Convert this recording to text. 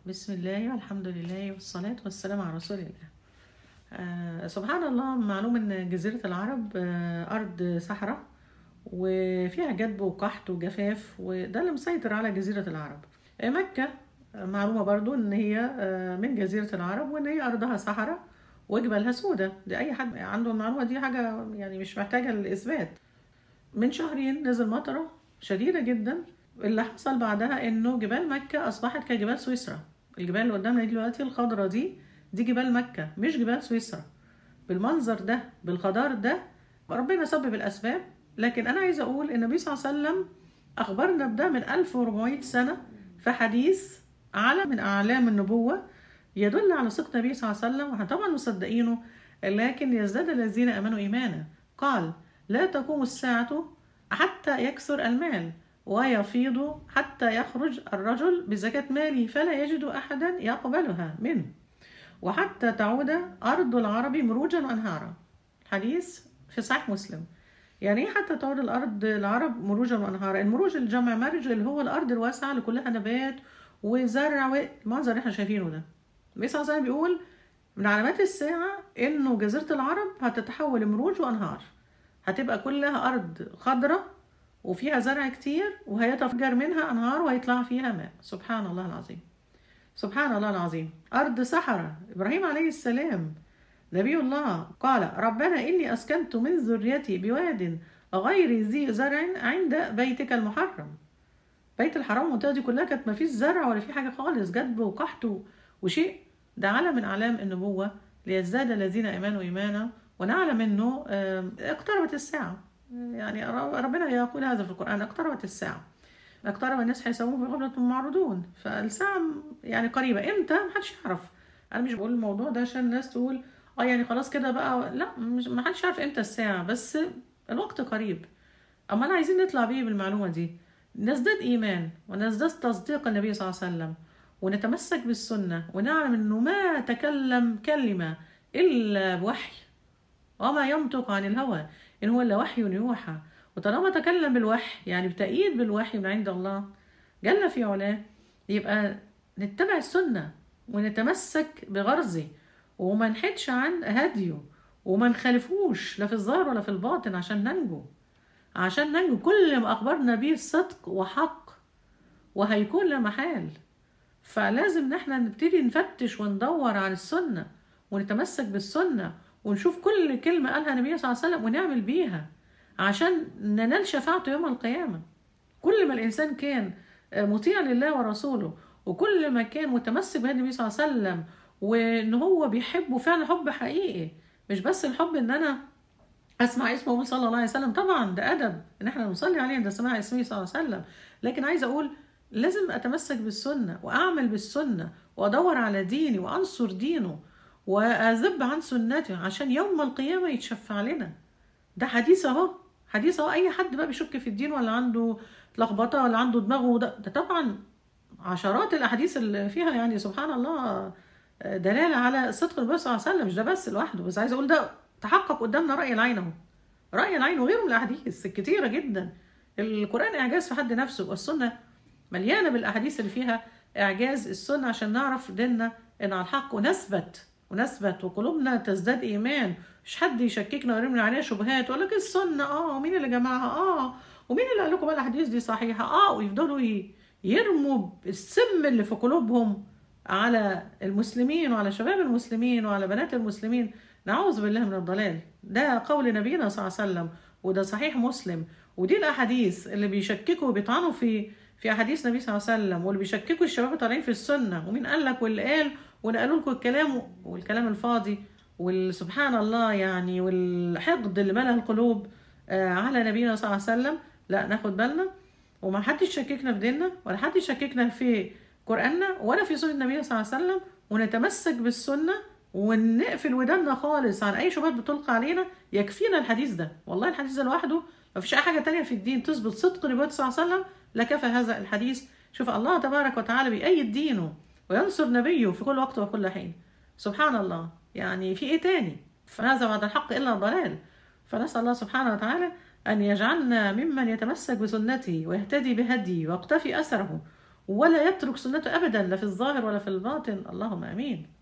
بسم الله والحمد لله والصلاة والسلام على رسول الله آه سبحان الله معلوم ان جزيرة العرب آه أرض صحراء وفيها جدب وقحط وجفاف وده اللي مسيطر على جزيرة العرب آه مكة آه، معلومة برضو ان هي آه من جزيرة العرب وان هي أرضها صحراء وجبالها سودة دي أي حد عنده المعلومة دي حاجة يعني مش محتاجة للإثبات من شهرين نزل مطرة شديدة جدا اللي حصل بعدها انه جبال مكة اصبحت كجبال سويسرا الجبال اللي قدامنا دي دلوقتي الخضرة دي دي جبال مكة مش جبال سويسرا بالمنظر ده بالخضار ده ربنا سبب الاسباب لكن انا عايزه اقول ان النبي صلى الله عليه وسلم اخبرنا بده من 1400 سنه في حديث علم من اعلام النبوه يدل على صدق النبي صلى الله عليه وسلم واحنا طبعا مصدقينه لكن يزداد الذين امنوا ايمانا قال لا تقوم الساعه حتى يكثر المال ويفيض حتى يخرج الرجل بزكاة ماله فلا يجد أحدا يقبلها منه وحتى تعود أرض العرب مروجا وأنهارا حديث في صحيح مسلم يعني ايه حتى تعود الأرض العرب مروجا وأنهارا المروج الجمع مرج اللي هو الأرض الواسعة اللي كلها نبات وزرع والمنظر اللي احنا شايفينه ده النبي صلى الله عليه وسلم بيقول من علامات الساعة إنه جزيرة العرب هتتحول مروج وأنهار هتبقى كلها أرض خضراء وفيها زرع كتير وهيتفجر منها أنهار وهيطلع فيها ماء سبحان الله العظيم سبحان الله العظيم أرض صحراء إبراهيم عليه السلام نبي الله قال ربنا إني أسكنت من ذريتي بواد غير ذي زرع عند بيتك المحرم بيت الحرام المنطقة دي كلها كانت ما فيش زرع ولا في حاجة خالص جدب وقحط وشيء ده علم من أعلام النبوة ليزداد الذين آمنوا إيمانا ونعلم إنه آم، اقتربت الساعة يعني ربنا يقول هذا في القرآن اقتربت الساعة اقترب الناس حيسبون في غفلة معرضون فالساعة يعني قريبة امتى محدش يعرف انا مش بقول الموضوع ده عشان الناس تقول اه يعني خلاص كده بقى لا مش محدش يعرف امتى الساعة بس الوقت قريب اما انا عايزين نطلع بيه بالمعلومة دي نزداد ايمان ونزداد تصديق النبي صلى الله عليه وسلم ونتمسك بالسنة ونعلم انه ما تكلم كلمة الا بوحي وما ينطق عن الهوى إن هو إلا وحي يوحى وطالما تكلم بالوحي يعني بتأييد بالوحي من عند الله جل في علاه يبقى نتبع السنة ونتمسك بغرزه وما نحدش عن هديه وما نخالفوش لا في الظاهر ولا في الباطن عشان ننجو عشان ننجو كل ما أخبرنا بيه صدق وحق وهيكون لا محال فلازم ان احنا نبتدي نفتش وندور عن السنة ونتمسك بالسنة ونشوف كل كلمة قالها النبي صلى الله عليه وسلم ونعمل بيها عشان ننال شفاعته يوم القيامة كل ما الإنسان كان مطيع لله ورسوله وكل ما كان متمسك بهذا النبي صلى الله عليه وسلم وإن هو بيحبه فعلا حب حقيقي مش بس الحب إن أنا أسمع اسمه وأقول صلى الله عليه وسلم طبعا ده أدب إن إحنا نصلي عليه عند سماع اسمه صلى الله عليه وسلم لكن عايزة أقول لازم أتمسك بالسنة وأعمل بالسنة وأدور على ديني وأنصر دينه وأذب عن سنته عشان يوم القيامة يتشفع لنا ده حديث أهو حديث أهو أي حد بقى بيشك في الدين ولا عنده لخبطة ولا عنده دماغه ده, ده طبعا عشرات الأحاديث اللي فيها يعني سبحان الله دلالة على صدق النبي صلى الله عليه وسلم مش ده بس لوحده بس عايز أقول ده تحقق قدامنا رأي العين أهو رأي العين وغيره من الأحاديث الكتيرة جدا القرآن إعجاز في حد نفسه والسنة مليانة بالأحاديث اللي فيها إعجاز السنة عشان نعرف ديننا إن على الحق ونثبت ونثبت وقلوبنا تزداد ايمان مش حد يشككنا ويرمي علينا شبهات ويقول لك السنه اه ومين اللي جمعها اه ومين اللي قال لكم بقى الاحاديث دي صحيحه اه ويفضلوا يرموا السم اللي في قلوبهم على المسلمين وعلى شباب المسلمين وعلى بنات المسلمين نعوذ بالله من الضلال ده قول نبينا صلى الله عليه وسلم وده صحيح مسلم ودي الاحاديث اللي بيشككوا وبيطعنوا في في احاديث النبي صلى الله عليه وسلم واللي بيشككوا الشباب طالعين في السنه ومين قال لك واللي قال ونقلوا لكم الكلام والكلام الفاضي والسبحان الله يعني والحقد اللي ملأ القلوب على نبينا صلى الله عليه وسلم لا ناخد بالنا وما حدش يشككنا في ديننا ولا حد يشككنا في قرآننا ولا في سنة النبي صلى الله عليه وسلم ونتمسك بالسنة ونقفل وداننا خالص عن أي شبهات بتلقى علينا يكفينا الحديث ده والله الحديث ده لوحده ما فيش أي حاجة تانية في الدين تثبت صدق النبي صلى الله عليه وسلم لكفى هذا الحديث شوف الله تبارك وتعالى بيأيد دينه وينصر نبيه في كل وقت وكل حين سبحان الله يعني في ايه تاني فماذا بعد الحق الا الضلال فنسال الله سبحانه وتعالى ان يجعلنا ممن يتمسك بسنته ويهتدي بهديه ويقتفي اثره ولا يترك سنته أبدا لا في الظاهر ولا في الباطن اللهم أمين